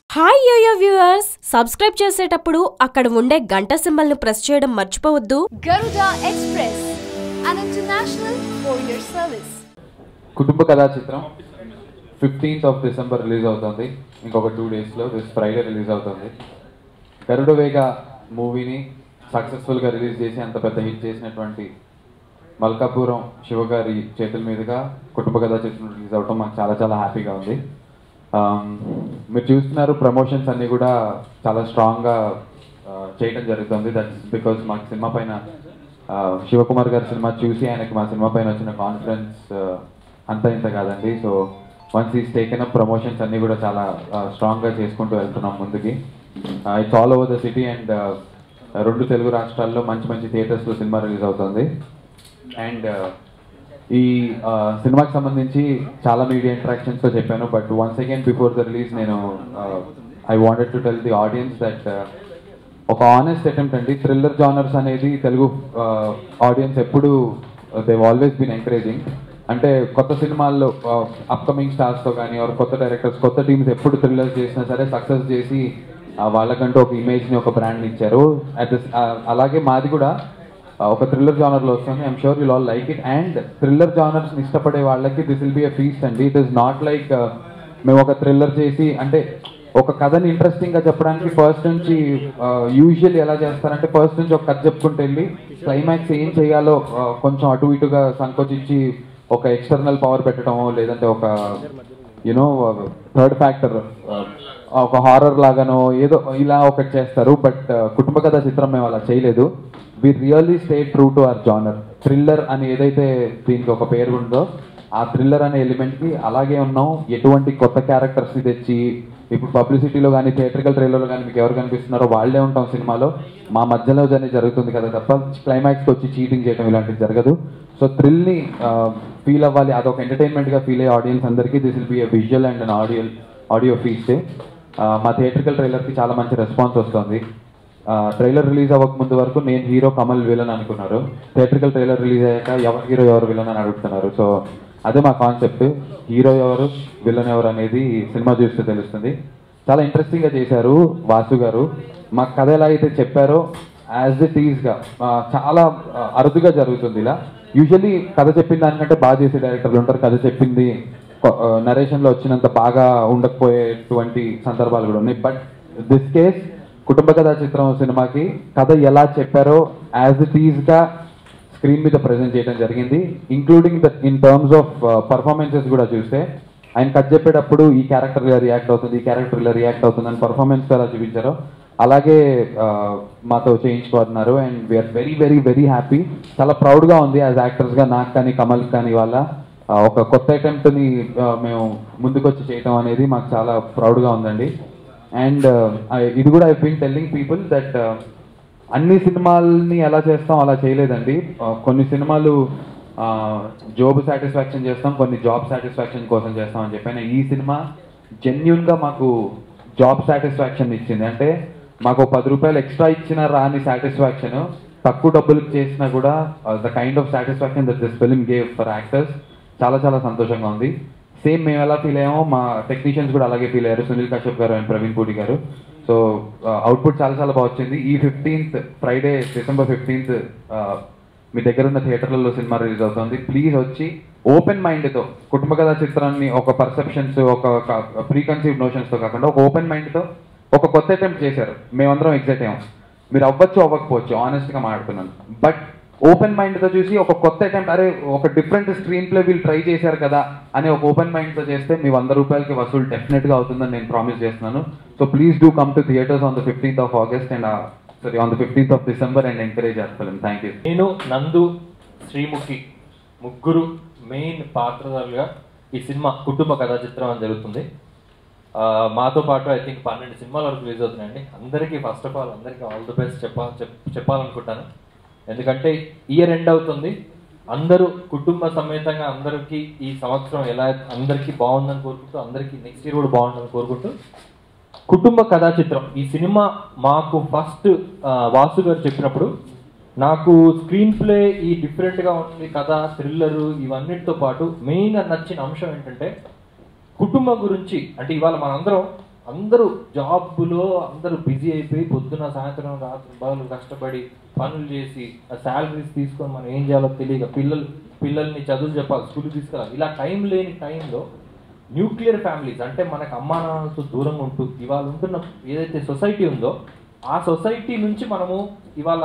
Hi yo-yo viewers subscribe చేసేటప్పుడు అక్కడ ఉండే గంట సింబల్ను ప్రెస్ చేయడం మర్చిపోవద్దు Garuda Express, an international courier service. కుటుంబ కథా చిత్రం ఫిఫ్టీన్త్ ఆఫ్ డిసెంబర్ రిలీజ్ అవుతుంది ఇంకొక టూ డేస్లో దిస్ ఫ్రైడే రిలీజ్ అవుతుంది గరుడ వేగ మూవీని సక్సెస్ఫుల్గా రిలీజ్ చేసి అంత పెద్ద హిట్ చేసినటువంటి మల్కాపురం శివ గారి చేతుల మీదుగా కుటుంబ కథా చిత్రం రిలీజ్ అవడం మాకు చాలా చాలా హ్యాపీగా ఉంది Um, మీరు చూస్తున్నారు ప్రమోషన్స్ అన్నీ కూడా చాలా స్ట్రాంగ్గా చేయడం జరుగుతుంది దట్స్ బికాస్ మాకు సినిమా పైన uh, శివకుమార్ గారి సినిమా చూసి ఆయనకి మా సినిమా పైన వచ్చిన కాన్ఫిడెన్స్ అంత ఇంత కాదండి so once is taken up promotions అన్నీ కూడా చాలా స్ట్రాంగ్గా చేసుకుంటూ వెళ్తున్నాం ముందుకి it's all over the city and రెండు తెలుగు రాష్ట్రాల్లో మంచి మంచి థియేటర్స్లో సినిమా రిలీజ్ అవుతుంది అండ్ ఈ ఆ, సినిమాకి సంబంధించి చాలా మీడియా ఇంటరాక్షన్స్ తో చెప్పాను but once again before the release నేను I wanted to tell the audience that ఒక ఆనెస్ట్ అటెంప్ట్ అండి థ్రిల్లర్ జానర్స్ అనేది తెలుగు ఆడియన్స్ ఎప్పుడు దే ఆల్వేస్ బీన్ ఎంకరేజింగ్ అంటే కొత్త సినిమాల్లో అప్కమింగ్ స్టార్స్తో కానీ ఆర్ కొత్త డైరెక్టర్స్ కొత్త టీమ్స్ ఎప్పుడు థ్రిల్లర్స్ చేసినా సరే సక్సెస్ చేసి ఆ, వాళ్ళకంటూ ఒక ఇమేజ్ని ఒక బ్రాండ్ని ఇచ్చారు అట్ అలాగే మాది కూడా ఆ, ఒక థ్రిల్లర్ జానర్ లో వస్తుంది I'm sure will all like it and thriller genres ఇష్టపడే వాళ్ళకి this will be a feast అండి ఇట్ ఇస్ నాట్ లైక్ మేము ఒక థ్రిల్లర్ చేసి అంటే ఒక కథని ఇంట్రెస్టింగ్ గా చెప్పడానికి ఫస్ట్ నుంచి యూజువల్ ఎలా చేస్తారంటే ఫస్ట్ నుంచి ఒక కథ చెప్పుకుంటూ వెళ్ళి క్లైమాక్స్ ఏం చేయాలో ఆ, కొంచెం అటు ఇటుగా సంకోచించి ఒక ఎక్స్టర్నల్ పవర్ పెట్టడమో లేదంటే ఒక యునో థర్డ్ ఫ్యాక్టర్ ఒక హారర్ లాగానో ఏదో ఇలా ఒకటి చేస్తారు బట్ కుటుంబ కథ చిత్రం మేము అలా చేయలేదు we really stay true to our genre thriller అని ఏదైతే దీనికి ఒక పేరు ఉందో ఆ థ్రిల్లర్ అనే ఎలిమెంట్కి అలాగే ఉన్నాం ఎటువంటి కొత్త క్యారెక్టర్స్ని తెచ్చి ఇప్పుడు పబ్లిసిటీలో కానీ థియేటర్కల్ ట్రైలర్లో కానీ మీకు ఎవరు కనిపిస్తున్నారో వాళ్ళే ఉంటాం సినిమాలో మా మధ్యలో అనేది జరుగుతుంది కదా తప్ప క్లైమాక్స్కి వచ్చి చీటింగ్ చేయడం ఇలాంటివి జరగదు సో థ్రిల్ని ఫీల్ అవ్వాలి అదొక ఎంటర్టైన్మెంట్గా ఫీల్ అయ్యే ఆడియన్స్ అందరికీ this will be a visual and an audio audio feast మా థియేటర్కల్ ట్రైలర్కి చాలా మంచి రెస్పాన్స్ వస్తుంది ట్రైలర్ రిలీజ్ అవ్వక ముందు వరకు నేను హీరో కమల్ విలన్ అనుకున్నారు థియేటర్కల్ ట్రైలర్ రిలీజ్ అయ్యాక ఎవరు హీరో ఎవరు విలన్ అని అడుగుతున్నారు సో అదే మా కాన్సెప్ట్ హీరో ఎవరు విలన్ ఎవరు అనేది సినిమా చూస్తే తెలుస్తుంది చాలా ఇంట్రెస్టింగ్గా చేశారు వాసు గారు మా కథ ఎలా అయితే చెప్పారో యాజ్ ఇట్ ఈస్గా చాలా ఆ, అరుదుగా జరుగుతుంది ఇలా యూజువల్లీ కథ చెప్పిన దానికంటే బాగా చేసే డైరెక్టర్లు ఉంటారు కథ చెప్పింది నరేషన్లో వచ్చినంత బాగా ఉండకపోయేటువంటి సందర్భాలు కూడా ఉన్నాయి బట్ దిస్ కేస్ కుటుంబ కథా చిత్రం సినిమాకి కథ ఎలా చెప్పారో యాజ్ ఇట్ ఈస్గా స్క్రీన్ మీద ప్రజెంట్ చేయడం జరిగింది including the in terms of performances కూడా చూస్తే ఆయన కథ చెప్పేటప్పుడు ఈ క్యారెక్టర్ ఇలా రియాక్ట్ అవుతుంది ఈ క్యారెక్టర్ ఇలా రియాక్ట్ అవుతుంది అని పర్ఫార్మెన్స్ ఎలా చూపించారో అలాగే ఆ, మాతో చేయించుకుంటున్నారు and we're very very very happy చాలా ప్రౌడ్గా ఉంది యాజ్ యాక్టర్స్గా నాకు కానీ కమల్ కానీ వాళ్ళ ఆ, ఒక కొత్త అటెంప్ట్ని మేము ముందుకొచ్చి చేయటం అనేది మాకు చాలా ప్రౌడ్గా ఉందండి అండ్ ఇది కూడా I been telling people that అన్ని సినిమాల్ని ఎలా చేస్తాం అలా చేయలేదండి ఆ, కొన్ని సినిమాలు జాబ్ సాటిస్ఫాక్షన్ చేస్తాం కొన్ని జాబ్ సాటిస్ఫాక్షన్ కోసం చేస్తాం అని చెప్పాను ఈ సినిమా జెన్యున్గా మాకు జాబ్ సాటిస్ఫాక్షన్ ఇచ్చింది అంటే మాకు ఒక పది రూపాయలు ఎక్స్ట్రా ఇచ్చిన రాని సాటిస్ఫాక్షన్ తక్కువ డబ్బులకు చేసినా కూడా the kind of satisfaction that this film gave for actors చాలా చాలా సంతోషంగా ఉంది సేమ్ మేము ఎలా ఫీల్ అయ్యామో మా టెక్నీషియన్స్ కూడా అలాగే ఫీల్ అయ్యారు సునీల్ కశ్యప్ గారు అండ్ ప్రవీణ్ పూడి గారు సో అవుట్పుట్ చాలా చాలా బాగా వచ్చింది ఈ ఫిఫ్టీన్త్ ఫ్రైడే డిసెంబర్ ఫిఫ్టీన్త్ మీ దగ్గర ఉన్న థియేటర్లలో సినిమా రిలీజ్ అవుతుంది ప్లీజ్ వచ్చి ఓపెన్ మైండ్తో కుటుంబ కథా చిత్రాన్ని ఒక పర్సెప్షన్స్ ఒక ప్రీ కన్సీవ్ నోషన్స్తో కాకుండా ఒక ఓపెన్ మైండ్తో ఒక కొత్త అటెంప్ట్ చేశారు మేమందరం ఎగ్జైట్ అయ్యాం మీరు అవ్వచ్చు అవ్వకపోవచ్చు ఆనెస్ట్గా మాట్లాడుతున్నాను బట్ ఓపెన్ మైండ్తో చూసి ఒక కొత్త అటెంప్ట్ అరే ఒక డిఫరెంట్ స్క్రీన్ ప్లే వీళ్ళు ట్రై చేశారు కదా అని ఒక ఓపెన్ మైండ్తో చేస్తే మీ వంద రూపాయలకి వసూలు డెఫినెట్గా అవుతుందని నేను ప్రామిస్ చేస్తున్నాను so please do come to theatres on the fifteenth of August and sorry on the fifteenth of December and encourage our film thank you నేను నందు శ్రీముఖి ముగ్గురు మెయిన్ పాత్రధారులుగా ఈ సినిమా కుటుంబ కథా చిత్రం అని జరుగుతుంది ఆ, మాతో పాటు ఐ థింక్ పన్నెండు సినిమాల వరకు రిలీజ్ అవుతున్నాయండి అందరికీ ఫస్ట్ ఆఫ్ ఆల్ అందరికీ ఆల్ ది బెస్ట్ చెప్పా చెప్- చెప్పాలనుకుంటాను ఎందుకంటే ఇయర్ ఎండ్ అవుతుంది అందరూ కుటుంబ సమేతంగా అందరికీ ఈ సంవత్సరం ఎలా అందరికీ బాగుందని కోరుకుంటూ అందరికీ నెక్స్ట్ ఇయర్ కూడా బాగుందని కోరుకుంటూ కుటుంబ కథా చిత్రం ఈ సినిమా మాకు ఫస్ట్ వాసు గారు చెప్పినప్పుడు నాకు స్క్రీన్ ప్లే ఈ డిఫరెంట్గా ఉంటుంది కథ థ్రిల్లరు ఇవన్నిటితో పాటు మెయిన్గా నచ్చిన అంశం ఏంటంటే కుటుంబం గురించి అంటే ఇవాళ మనందరం అందరూ జాబ్లో అందరూ బిజీ అయిపోయి పొద్దున సాయంత్రం రాత్రి బాగా కష్టపడి పనులు చేసి ఆ శాలరీస్ తీసుకొని మనం ఏం చేయాలో తెలియక పిల్లలు పిల్లల్ని చదువులు చెప్పాలి స్కూల్కి తీసుకెళ్ళాలి ఇలా టైం లేని టైంలో న్యూక్లియర్ ఫ్యామిలీస్ అంటే మనకు అమ్మా నాన్నలతో దూరంగా ఉంటూ ఇవాళ ఉంటున్న ఏదైతే సొసైటీ ఉందో ఆ సొసైటీ నుంచి మనము ఇవాళ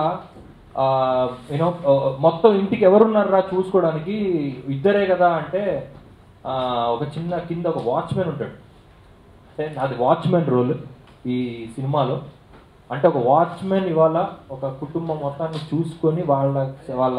యూనో మొత్తం ఇంటికి ఎవరున్నారా చూసుకోవడానికి ఇద్దరే కదా అంటే ఆ, ఒక చిన్న కింద ఒక వాచ్మెన్ ఉంటాడు అంటే నాది వాచ్మెన్ రోల్ ఈ సినిమాలో అంటే ఒక వాచ్మెన్ ఇవాళ ఒక కుటుంబం మొత్తాన్ని చూసుకొని వాళ్ళ వాళ్ళ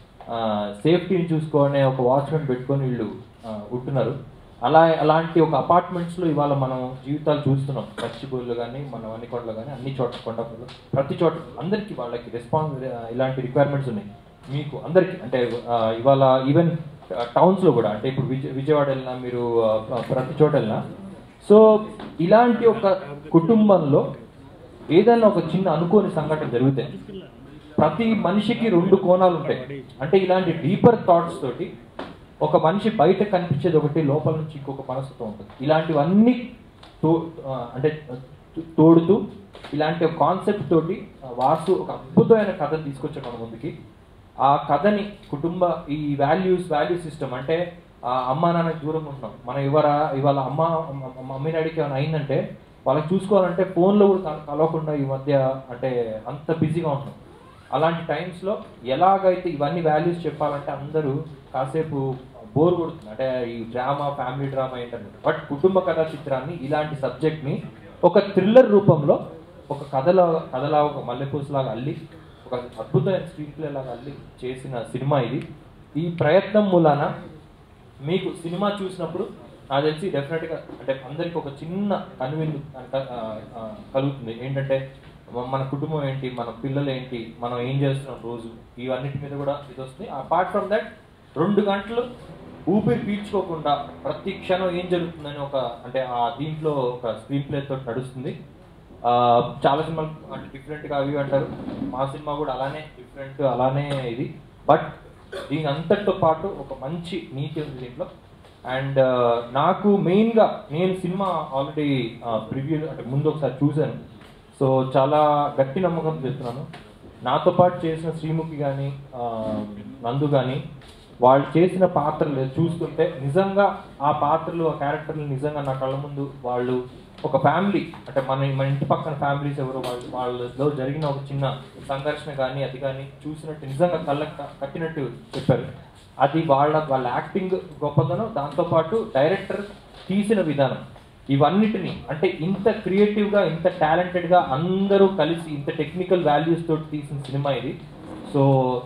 సేఫ్టీని చూసుకునే ఒక వాచ్మెన్ పెట్టుకొని వీళ్ళు ఆ, ఉంటున్నారు అలా అలాంటి ఒక అపార్ట్మెంట్స్లో ఇవాళ మనం జీవితాలు చూస్తున్నాం పచ్చిబోళ్ళు కానీ మన వన్నికొండలో కానీ అన్ని చోట్ల కొండపల్లి ప్రతి చోట అందరికీ వాళ్ళకి రెస్పాన్స్ ఇలాంటి రిక్వైర్మెంట్స్ ఉన్నాయి మీకు అందరికీ అంటే ఆ, ఇవాళ ఈవెన్ టౌన్స్లో కూడా అంటే ఇప్పుడు విజయ విజయవాడ వెళ్ళినా మీరు ఆ, ప్రతి చోట వెళ్ళినా సో ఇలాంటి ఒక కుటుంబంలో ఏదైనా ఒక చిన్న అనుకోని సంఘటన జరిగితే ప్రతి మనిషికి రెండు కోణాలు ఉంటాయి అంటే ఇలాంటి డీపర్ థాట్స్ తోటి ఒక మనిషి బయట కనిపించేది ఒకటి లోపల నుంచి ఇంకొక మనసుతో ఉంటుంది ఇలాంటివన్నీ తో ఆ, అంటే తో- తోడుతూ ఇలాంటి ఒక కాన్సెప్ట్ తోటి ఆ, వాసు ఒక అద్భుతమైన కథ తీసుకొచ్చాడు మన ముందుకి ఆ కథని కుటుంబ ఈ వాల్యూస్ వాల్యూ సిస్టమ్ అంటే ఆ అమ్మ నాన్నకి దూరంగా ఉంటున్నాం మనం ఇవర ఇవాళ అమ్మ అమ్మ- మమ్మీ డాడీకి ఏమైనా అయిందంటే వాళ్ళకి చూసుకోవాలంటే ఫోన్లో కూడా కల- కలవకుండా ఈ మధ్య అంటే అంత బిజీగా ఉంటున్నాం అలాంటి టైమ్స్లో ఎలాగైతే ఇవన్నీ వాల్యూస్ చెప్పాలంటే అందరూ కాసేపు బోర్ కొడుతుంది అంటే ఈ డ్రామా ఫ్యామిలీ డ్రామా ఏంటంటే బట్ కుటుంబ కథా చిత్రాన్ని ఇలాంటి సబ్జెక్ట్ని ఒక థ్రిల్లర్ రూపంలో ఒక కథలా కథలా ఒక మల్లెపూసలాగా అల్లి ఒక అద్భుతమైన స్క్రీన్ ప్లే లాగా అల్లి చేసిన సినిమా ఇది ఈ ప్రయత్నం మూలాన మీకు సినిమా చూసినప్పుడు నాకు తెలిసి డెఫినెట్గా అంటే అందరికి ఒక చిన్న కన్విన్ కలుగుతుంది ఏంటంటే మ- మన కుటుంబం ఏంటి మన పిల్లలు ఏంటి మనం ఏం చేస్తున్నాం రోజు ఇవన్నిటి మీద కూడా ఇది వస్తుంది అపార్ట్ ఫ్రమ్ దట్ రెండు గంటలు ఊపిరి పీల్చుకోకుండా ప్రతి క్షణం ఏం జరుగుతుందని ఒక అంటే ఆ దీంట్లో ఒక స్క్రీన్ ప్లే తోటి నడుస్తుంది ఆ, చాలా సినిమాలు అంటే డిఫరెంట్గా అవి అంటారు మా సినిమా కూడా అలానే డిఫరెంట్ అలానే ఇది బట్ దీని అంతటితో పాటు ఒక మంచి నీతి ఉంది దీంట్లో అండ్ నాకు మెయిన్గా నేను సినిమా ఆల్రెడీ ప్రివ్యూ అంటే ముందు ఒకసారి చూశాను సో చాలా గట్టి నమ్మకం చేస్తున్నాను నాతో పాటు చేసిన శ్రీముఖి కానీ నందు కానీ వాళ్ళు చేసిన పాత్రలు చూస్తుంటే నిజంగా ఆ పాత్రలు ఆ క్యారెక్టర్లు నిజంగా నా కళ్ళ ముందు వాళ్ళు ఒక ఫ్యామిలీ అంటే మన మన ఇంటి పక్కన ఫ్యామిలీస్ ఎవరు వాళ్ళు వాళ్ళలో జరిగిన ఒక చిన్న సంఘర్షణ కానీ అది కానీ చూసినట్టు నిజంగా కళ్ళకి క- కట్టినట్టు చెప్పారు అది వాళ్ళ వాళ్ళ యాక్టింగ్ గొప్పదనం దాంతోపాటు డైరెక్టర్ తీసిన విధానం ఇవన్నిటిని అంటే ఇంత క్రియేటివ్గా ఇంత టాలెంటెడ్గా అందరూ కలిసి ఇంత టెక్నికల్ వాల్యూస్ తోటి తీసిన సినిమా ఇది సో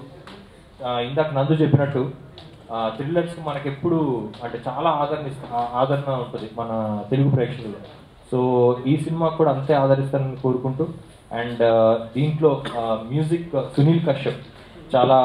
ఆ, ఇందాక నందు చెప్పినట్టు థ్రిల్లర్స్ మనకి ఎప్పుడు అంటే చాలా ఆదరణ ఇస్త- ఆ- ఆదరణ ఉంటుంది మన తెలుగు ప్రేక్షకులు సో ఈ సినిమా కూడా అంతే ఆదరిస్తారని కోరుకుంటూ అండ్ దీంట్లో మ్యూజిక్ సునీల్ కశ్యప్ చాలా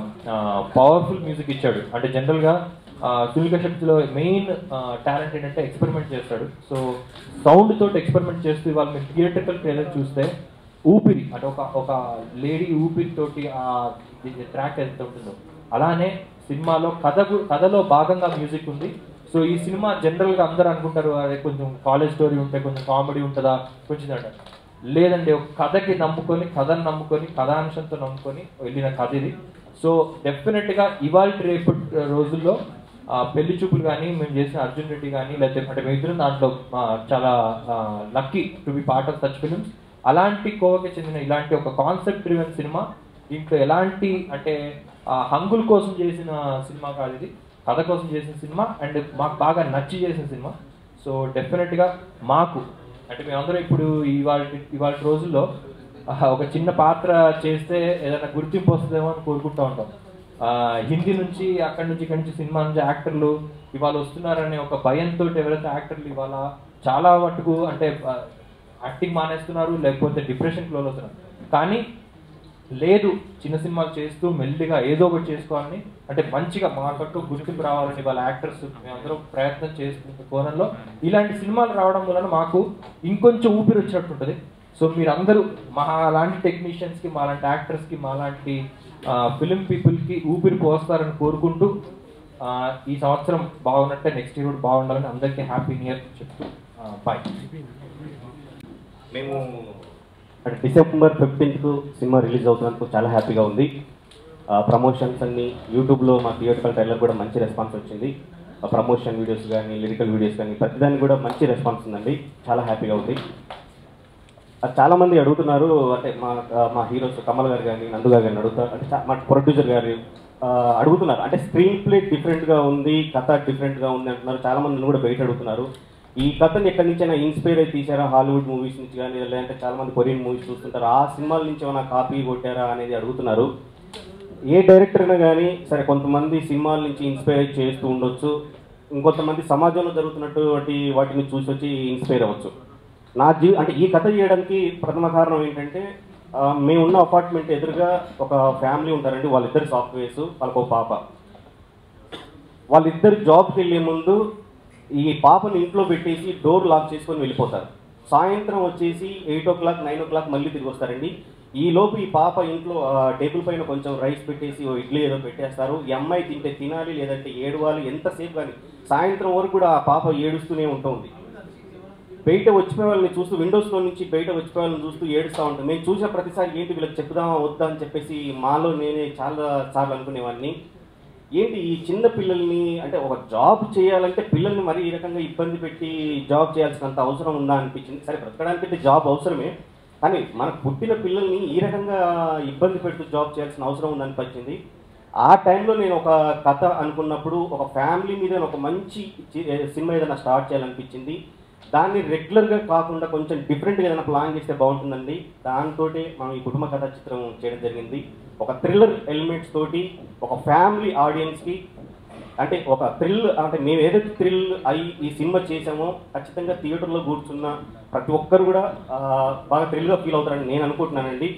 పవర్ఫుల్ మ్యూజిక్ ఇచ్చాడు అంటే జనరల్గా సునీల్ కశ్యప్లో మెయిన్ టాలెంట్ ఏంటంటే ఎక్స్పెరిమెంట్ చేస్తాడు సో సౌండ్ తోటి ఎక్స్పెరిమెంట్ చేస్తూ ఇవాళ మీరు థియేటర్కల్ ట్రైలర్ చూస్తే ఊపిరి అంటే ఒక ఒక లేడీ ఊపిరి తోటి ఆ ట్రాక్ ఎంత ఉంటుందో అలానే సినిమాలో కథ గు- కథలో భాగంగా మ్యూజిక్ ఉంది సో ఈ సినిమా జనరల్గా అందరూ అనుకుంటారు అదే కొంచెం కాలేజ్ స్టోరీ ఉంటే కొంచెం కామెడీ ఉంటుందా కొంచెం అంటారు లేదండి ఒక కథకి నమ్ముకొని కథను నమ్ముకొని కథాంశంతో నమ్ముకొని వెళ్ళిన కథ ఇది సో డెఫినెట్గా ఇవాళ రేపు రోజుల్లో ఆ, పెళ్లి చూపులు కానీ మేము చేసిన అర్జున్ రెడ్డి కానీ లేకపోతే అంటే మేము ఇద్దరం దాంట్లో ఆ, చాలా lucky to be part of such films అలాంటి కోవకి చెందిన ఇలాంటి ఒక కాన్సెప్ట్ డ్రివెన్ సినిమా దీంట్లో ఎలాంటి అంటే ఆ, హంగుల కోసం చేసిన సినిమా కాదు ఇది కథ కోసం చేసిన సినిమా అండ్ మాకు బాగా నచ్చి చేసిన సినిమా సో డెఫినెట్గా మాకు అంటే మేమందరం ఇప్పుడు ఇవాళ ఇవాళ రోజుల్లో ఆ, ఒక చిన్న పాత్ర చేస్తే ఏదైనా గుర్తింపు వస్తుందేమో అని కోరుకుంటూ ఉంటాం ఆ, హిందీ నుంచి అక్కడి నుంచి ఇక్కడి నుంచి సినిమా నుంచి యాక్టర్లు ఇవాళ వస్తున్నారనే ఒక భయంతో ఎవరైతే యాక్టర్లు ఇవాళ చాలా మటుకు అంటే ఆ, యాక్టింగ్ మానేస్తున్నారు లేకపోతే డిప్రెషన్కి లోనవుతున్నారు కానీ లేదు చిన్న సినిమాలు చేస్తూ మెల్లిగా ఏదో ఒకటి చేసుకోవాలని అంటే మంచిగా మాకంటూ గుర్తింపు రావాలని వాళ్ళ యాక్టర్స్ మేమందరం ప్రయత్నం చేస్తున్న కోణంలో ఇలాంటి సినిమాలు రావడం వలన మాకు ఇంకొంచెం ఊపిరి వచ్చినట్టు ఉంటుంది సో మీరందరూ మా లాంటి టెక్నీషియన్స్కి మా లాంటి యాక్టర్స్కి మా లాంటి ఫిలిం పీపుల్కి ఊపిరి పోస్తారని కోరుకుంటూ ఆ, ఈ సంవత్సరం బాగున్నట్టే నెక్స్ట్ ఇయర్ కూడా బాగుండాలని అందరికీ హ్యాపీ న్యూ ఇయర్ చెప్తూ బాయ్ మేము అంటే డిసెంబర్ ఫిఫ్టీన్త్ సినిమా రిలీజ్ అవుతున్నందుకు చాలా హ్యాపీగా ఉంది ప్రమోషన్స్ అన్ని యూట్యూబ్లో మా థియేటికల్ ట్రైలర్ కూడా మంచి రెస్పాన్స్ వచ్చింది ప్రమోషన్ వీడియోస్ కానీ లిరికల్ వీడియోస్ కానీ ప్రతిదానికి కూడా మంచి రెస్పాన్స్ ఉందండి చాలా హ్యాపీగా ఉంది ఆ, చాలా మంది అడుగుతున్నారు అంటే మా ఆ, మా హీరోస్ కమల్ గారు కానీ నందు గారు కానీ అడుగుతారు అంటే చా- మా ప్రొడ్యూసర్ గారు ఆ, అడుగుతున్నారు అంటే స్క్రీన్ ప్లే డిఫరెంట్గా ఉంది కథ డిఫరెంట్గా ఉంది అంటున్నారు చాలా మంది నన్ను కూడా బయట అడుగుతున్నారు ఈ కథని ఎక్కడి నుంచైనా ఇన్స్పైర్ అయి తీసారా హాలీవుడ్ మూవీస్ నుంచి కానీ లేదంటే చాలా మంది కొరియన్ మూవీస్ చూస్తుంటారు ఆ సినిమాల నుంచి ఏమైనా కాపీ కొట్టారా అనేది అడుగుతున్నారు ఏ డైరెక్టర్ అయినా కానీ సరే కొంతమంది సినిమాల నుంచి ఇన్స్పైర్ అయి చేస్తూ ఉండొచ్చు ఇంకొంతమంది సమాజంలో జరుగుతున్నటువంటి వాటిని చూసి వచ్చి ఇన్స్పైర్ అవ్వచ్చు నా జీ అంటే ఈ కథ చేయడానికి ప్రథమ కారణం ఏంటంటే ఆ, మేమున్న అపార్ట్మెంట్ ఎదురుగా ఒక ఫ్యామిలీ ఉంటారండి వాళ్ళిద్దరు సాఫ్ట్వేర్స్ వాళ్ళకు ఒక పాప వాళ్ళిద్దరు జాబ్కి వెళ్ళే ముందు ఈ పాపని ఇంట్లో పెట్టేసి డోర్ లాక్ చేసుకొని వెళ్ళిపోతారు సాయంత్రం వచ్చేసి eight o'clock nine o'clock మళ్ళీ తిరిగి వస్తారండి ఈ లోపు ఈ పాప ఇంట్లో ఆ, టేబుల్ పైన కొంచెం రైస్ పెట్టేసి ఓ ఇడ్లీ ఏదో పెట్టేస్తారు ఈ అమ్మాయి తింటే తినాలి లేదంటే ఏడవాలి ఎంతసేపు కానీ సాయంత్రం వరకు కూడా ఆ పాప ఏడుస్తూనే ఉంటుంది బయట వచ్చిపోయే వాళ్ళని చూస్తూ విండోస్లో నుంచి బయట వచ్చిపోయే వాళ్ళని చూస్తూ ఏడుస్తూ ఉంటాం మేము చూసిన ప్రతిసారి ఏంటి వీళ్ళకి చెప్పుదామా వద్దా అని చెప్పేసి మాలో నేనే చాలా సార్లు అనుకునేవాడిని ఏంటి ఈ చిన్న పిల్లల్ని అంటే ఒక జాబ్ చేయాలంటే పిల్లల్ని మరీ ఈ రకంగా ఇబ్బంది పెట్టి జాబ్ చేయాల్సినంత అవసరం ఉందా అనిపించింది సరే బ్రతకడానికి అయితే జాబ్ అవసరమే కానీ మనకు పుట్టిన పిల్లల్ని ఈ రకంగా ఇబ్బంది పెడుతూ జాబ్ చేయాల్సిన అవసరం ఉందనిపించింది ఆ టైంలో నేను ఒక కథ అనుకున్నప్పుడు ఒక ఫ్యామిలీ మీద ఒక మంచి చి- సినిమా ఏదైనా స్టార్ట్ చేయాలనిపించింది దాన్ని రెగ్యులర్గా కాకుండా కొంచెం డిఫరెంట్గా ఏదైనా ప్లాన్ చేస్తే బాగుంటుందండి దాంతో మనం ఈ కుటుంబ కథా చిత్రం చేయడం జరిగింది ఒక థ్రిల్లర్ ఎలిమెంట్స్ తోటి ఒక ఫ్యామిలీ ఆడియన్స్కి అంటే ఒక థ్రిల్ అంటే మేము ఏదైతే థ్రిల్ అయి ఈ సినిమా చేసామో ఖచ్చితంగా థియేటర్లో కూర్చున్న ప్రతి ఒక్కరు కూడా ఆ, బాగా థ్రిల్గా ఫీల్ అవుతారని నేను అనుకుంటున్నానండి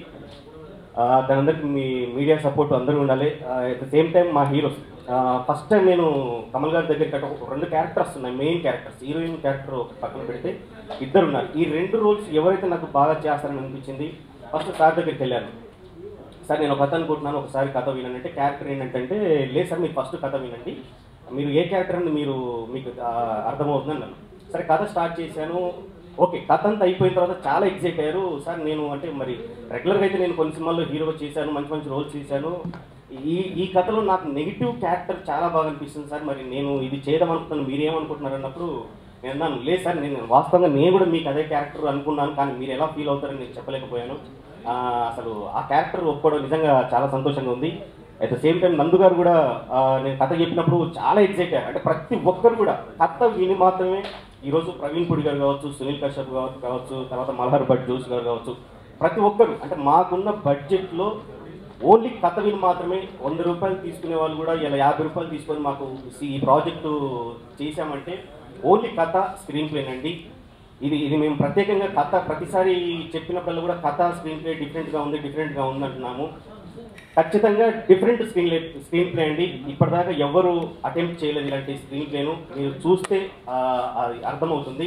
ఆ, దాని అందరికి మీ మీడియా సపోర్ట్ అందరూ ఉండాలి అట్ ద సేమ్ టైం మా హీరోస్ ఫస్ట్ టైం నేను కమల్ గారి దగ్గరికి అటు ఒక రెండు క్యారెక్టర్స్ ఉన్నాయి మెయిన్ క్యారెక్టర్స్ హీరోయిన్ క్యారెక్టర్ పక్కన పెడితే ఇద్దరు ఉన్నారు ఈ రెండు రోల్స్ ఎవరైతే నాకు బాగా చేస్తారని అనిపించింది ఫస్ట్ సార్ దగ్గరికి వెళ్ళాను సార్ నేను ఒక కథ అనుకుంటున్నాను ఒకసారి కథ వినంటే క్యారెక్టర్ ఏంటంటే లేదు సార్ మీరు ఫస్ట్ కథ వినండి మీరు ఏ క్యారెక్టర్ అని మీరు మీకు ఆ, అర్థమవుతుంది అన్నాను సరే కథ స్టార్ట్ చేశాను ఓకే కథ అంతా అయిపోయిన తర్వాత చాలా ఎగ్జైట్ అయ్యారు సార్ నేను అంటే మరి రెగ్యులర్గా అయితే నేను కొన్ని సినిమాల్లో హీరోగా చేశాను మంచి మంచి రోల్స్ చేశాను ఈ ఈ కథలో నాకు నెగిటివ్ క్యారెక్టర్ చాలా బాగా అనిపిస్తుంది సార్ మరి నేను ఇది చేద్దాం అనుకుంటున్నాను మీరేమనుకుంటున్నారు అన్నప్పుడు నేను అన్నాను లేదు సార్ నేను వాస్తవంగా నేను కూడా మీకు అదే క్యారెక్టర్ అనుకున్నాను కానీ మీరు ఎలా ఫీల్ అవుతారని నేను చెప్పలేకపోయాను ఆ, అసలు ఆ క్యారెక్టర్ ఒప్పుకోవడం నిజంగా చాలా సంతోషంగా ఉంది అట్ ద సేమ్ టైం నందు గారు కూడా ఆ, నేను కథ చెప్పినప్పుడు చాలా ఎగ్జైట్ అయ్యారు అంటే ప్రతి ఒక్కరు కూడా కథ విని మాత్రమే ఈరోజు ప్రవీణ్ పుడి గారు కావచ్చు సునీల్ కశ్యప్ గారు కావచ్చు తర్వాత మల్హర్ భట్ జోష్ గారు కావచ్చు ప్రతి ఒక్కరు అంటే మాకున్న బడ్జెట్లో ఓన్లీ కథ విని మాత్రమే వంద రూపాయలు తీసుకునే వాళ్ళు కూడా ఇలా యాభై రూపాయలు తీసుకొని మాకు ఈ ప్రాజెక్టు చేశామంటే ఓన్లీ కథ స్క్రీన్ ప్లేనండి ఇది ఇది మేము ప్రత్యేకంగా కథ ప్రతిసారి చెప్పినప్పుడు కూడా కథ స్క్రీన్ ప్లే డిఫరెంట్గా ఉంది డిఫరెంట్గా ఉంది అంటున్నాము ఖచ్చితంగా డిఫరెంట్ స్క్రీన్ స్క్రీన్ ప్లే అండి ఇప్పటిదాకా ఎవరు అటెంప్ట్ చేయలేదు ఇలాంటి స్క్రీన్ ప్లేను మీరు చూస్తే ఆ, అది అర్థమవుతుంది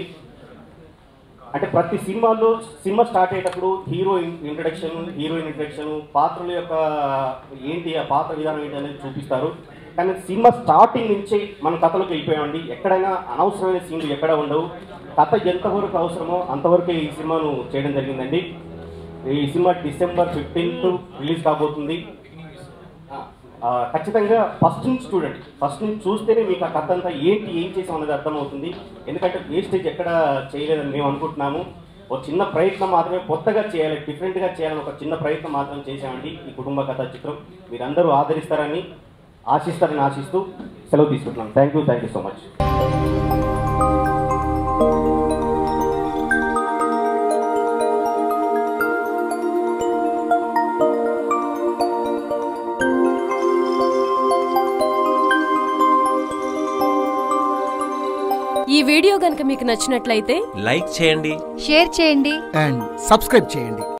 అంటే ప్రతి సినిమాలో సినిమా స్టార్ట్ అయ్యేటప్పుడు హీరో ఇంట్రడక్షన్ హీరోయిన్ ఇంట్రడక్షన్ పాత్రల యొక్క ఏంటి ఆ పాత్ర విధానం ఏంటి అనేది చూపిస్తారు కానీ సినిమా స్టార్టింగ్ నుంచే మన కథలోకి వెళ్ళిపోయామండి ఎక్కడైనా అనవసరమైన సీన్లు ఎక్కడ ఉండవు కథ ఎంతవరకు అవసరమో అంతవరకే ఈ సినిమాను చేయడం జరిగిందండి ఈ సినిమా డిసెంబర్ ఫిఫ్టీన్త్ రిలీజ్ కాబోతుంది ఆ, ఖచ్చితంగా ఫస్ట్ నుంచి చూడండి ఫస్ట్ నుంచి చూస్తేనే మీకు ఆ కథ అంతా ఏంటి ఏం చేసాం అనేది అర్థమవుతుంది ఎందుకంటే వేస్టేజ్ ఎక్కడ చేయలేదని మేము అనుకుంటున్నాము ఒక చిన్న ప్రయత్నం మాత్రమే కొత్తగా చేయాలి డిఫరెంట్గా చేయాలని ఒక చిన్న ప్రయత్నం మాత్రం చేశామండి ఈ కుటుంబ కథ చిత్రం మీరందరూ ఆదరిస్తారని ఆశిస్తారని ఆశిస్తూ సెలవు తీసుకుంటున్నాం thank you thank you so much ఈ వీడియో గనుక మీకు నచ్చినట్లయితే లైక్ చేయండి షేర్ చేయండి అండ్ సబ్స్క్రైబ్ చేయండి